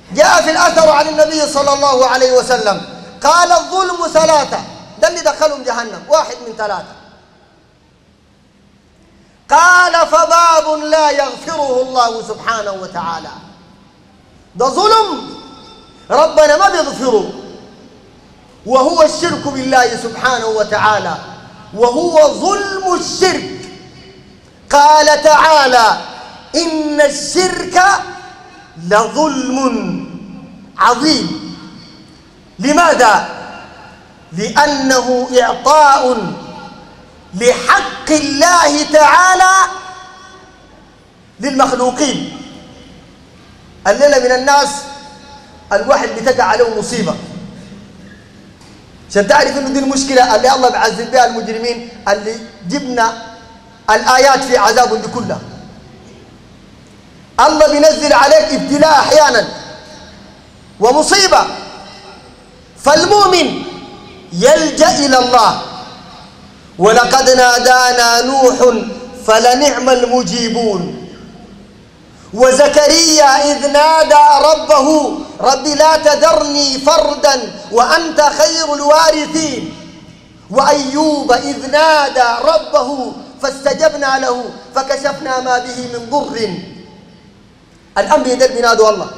جاء في الأثر عن النبي صلى الله عليه وسلم قال الظلم ثلاثة ده اللي دخلهم جهنم واحد من ثلاثة قال فباب لا يغفره الله سبحانه وتعالى ده ظلم ربنا ما بيغفره وهو الشرك بالله سبحانه وتعالى وهو ظلم الشرك قال تعالى إن الشرك لظلم عظيم لماذا؟ لأنه إعطاء لحق الله تعالى للمخلوقين الليلة من الناس الواحد بتقع عليه مصيبة عشان تعرف انه دي المشكلة اللي الله بيعذب بها المجرمين اللي جبنا الآيات في عذابهم دي كلها الله بينزل عليك ابتلاء أحيانا ومصيبة فالمؤمن يلجأ إلى الله ولقد نادانا نوح فلنعم المجيبون وزكريا إذ نادى ربه رب لا تذرني فردا وأنت خير الوارثين وأيوب إذ نادى ربه فاستجبنا له فكشفنا ما به من ضر الأمر يدل بنادوا الله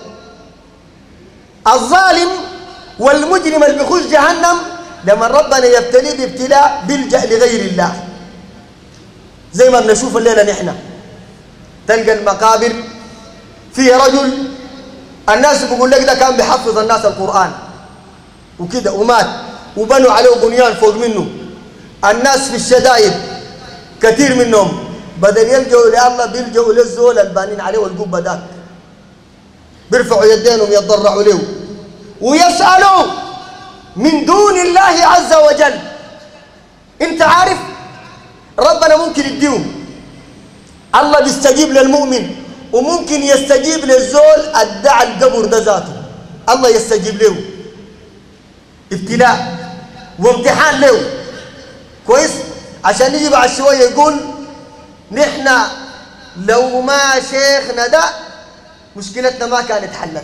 الظالم والمجرم اللي بيخش جهنم لما ربنا يبتليه بابتلاء بيلجأ لغير الله زي ما بنشوف الليلة نحن تلقى المقابر فيها رجل الناس بيقول لك ده كان بيحفظ الناس القرآن وكده ومات وبنوا عليه بنيان فوق منه الناس في الشدائد كثير منهم بدل يلجأوا لله بيلجأوا للزول البانين عليه والقبة ذاك بيرفعوا يدينهم يتضرعوا له ويسألوا من دون الله عز وجل انت عارف ربنا ممكن يديهم الله بيستجيب للمؤمن وممكن يستجيب للزول ادعى القبر ده ذاته الله يستجيب له ابتلاء وامتحان له كويس عشان يجي بعد شويه يقول نحن لو ما شيخنا ده مشكلتنا ما كانت حلت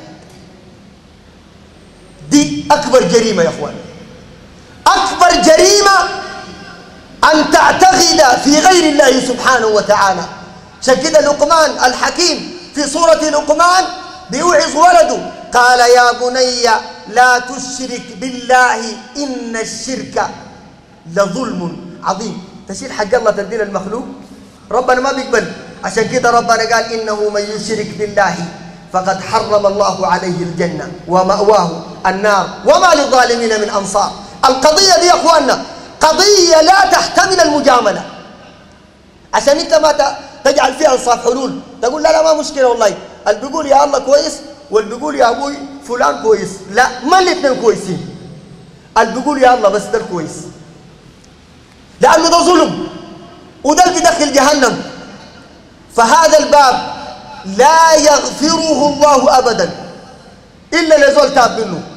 دي اكبر جريمه يا اخوان اكبر جريمه ان تعتقد في غير الله سبحانه وتعالى عشان كده لقمان الحكيم في سوره لقمان بيوعظ ولده قال يا بني لا تشرك بالله ان الشرك لظلم عظيم تشيل حق الله تدين المخلوق ربنا ما بيقبل عشان كده ربنا قال انه من يشرك بالله فقد حرم الله عليه الجنه وماواه النار وما للظالمين من انصار القضيه دي يا اخواننا قضيه لا تحتمل المجامله عشان انت ما تجعل فيها انصاف حلول تقول لا لا ما مشكله والله اللي بيقول يا الله كويس واللي بيقول يا ابوي فلان كويس لا ما الاثنين كويسين اللي بيقول يا الله بس ده كويس لانه ده ظلم وده اللي بيدخل جهنم فهذا الباب لا يغفره الله ابدا الا لزول تاب منه